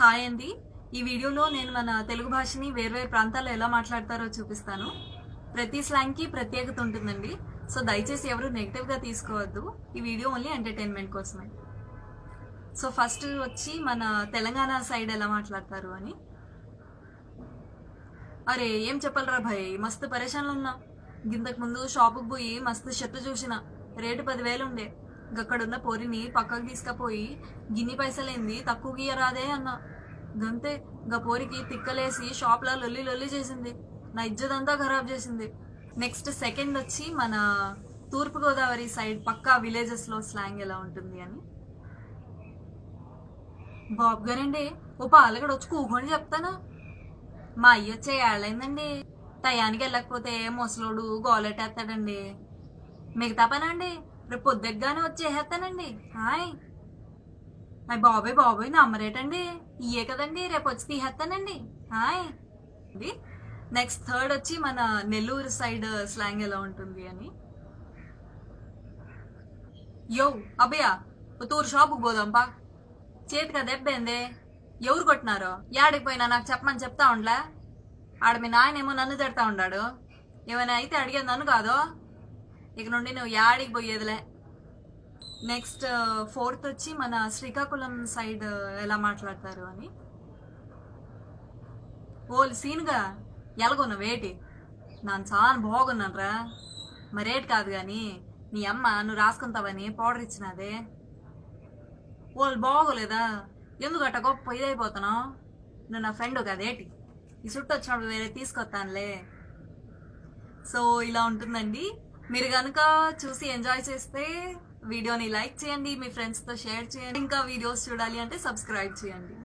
hi అండి ఈ వీడియోలో నేను మన తెలుగు భాషని వేర్వేరు ప్రాంతాల్లో ఎలా మాట్లాడతారో చూపిస్తాను ప్రతి స్లాంగ్కి ప్రత్యేకత ఉంటుందండి సో దయచేసి ఎవరు నెగిటివ్గా తీసుకోవద్దు ఈ వీడియో ఓన్లీ ఎంటర్టైన్మెంట్ కోసమే సో ఫస్ట్ వచ్చి మన తెలంగాణ సైడ్ ఎలా మాట్లాడతారు అని అరే ఏం చెప్పాలరా భయ్ మస్తు పరేషాన్లు ఉన్నా గింతకు ముందు షాపుకి పోయి మస్తు షర్ట్ చూసిన రేటు పదివేలు ఉండే గక్కడున్న పోరిని పక్కకు తీసుకపోయి గిన్ని పైసలేంది తక్కువ గీయరాదే అన్న గంతే గా పోరికి తిక్కలేసి షాప్లో లొల్లి లొల్లి చేసింది నా ఇజ్జత్ అంతా ఖరాబ్ చేసింది నెక్స్ట్ సెకండ్ వచ్చి మన తూర్పుగోదావరి సైడ్ పక్కా విలేజెస్లో స్లాంగ్ ఎలా ఉంటుంది అని బాబు గారండి ఓ పాలగడ వచ్చి కూకొని చెప్తాను మా అయ్య వచ్చే ఏళ్ళైందండి టయానికి వెళ్ళకపోతే ముసలోడు గోలెట్టేస్తాడండి మిగతా పనండి రేపు పొద్దుగ్గానే వచ్చేసేస్తానండి హాయ్ అయ్య బాబాయ్ బాబాయ్ నమ్మరేటండి ఇయే కదండి రేపు వచ్చి తీసేస్తానండి హాయ్ ఇది నెక్స్ట్ థర్డ్ వచ్చి మన నెల్లూరు సైడ్ స్లాంగ్ ఎలా ఉంటుంది అని యో అబ్బయ్య ఓ తూరు షాపుకి పోదాంపా చేతికి దెబ్బేందే ఎవరు కొట్టినారో యాడికి పోయినా నాకు చెప్పమని చెప్తా ఉండలే ఆడ మీ నాయనేమో నన్ను తిడతా ఉన్నాడు ఏమైనా అయితే అడిగేది నన్ను కాదు ఇక నుండి నువ్వు యాడికి పోయేదిలే నెక్స్ట్ ఫోర్త్ వచ్చి మన శ్రీకాకుళం సైడ్ ఎలా మాట్లాడతారు అని ఓలు సీన్గా ఎలాగొన్న వేటి నాను చాలా బాగున్నాను రా మరేటి కాదు కానీ నీ అమ్మ నువ్వు రాసుకుంటావని పౌడర్ ఇచ్చినదే వాళ్ళు బాగోలేదా ఎందుకు అట్ట గొప్ప ఇదైపోతున్నావు నువ్వు నా ఫ్రెండ్ కదేటి ఈ చుట్టూ వచ్చినప్పుడు వేరే తీసుకొస్తానులే సో ఇలా ఉంటుందండి మీరు కనుక చూసి ఎంజాయ్ చేస్తే వీడియోని లైక్ చేయండి మీ ఫ్రెండ్స్తో షేర్ చేయండి ఇంకా వీడియోస్ చూడాలి అంటే సబ్స్క్రైబ్ చేయండి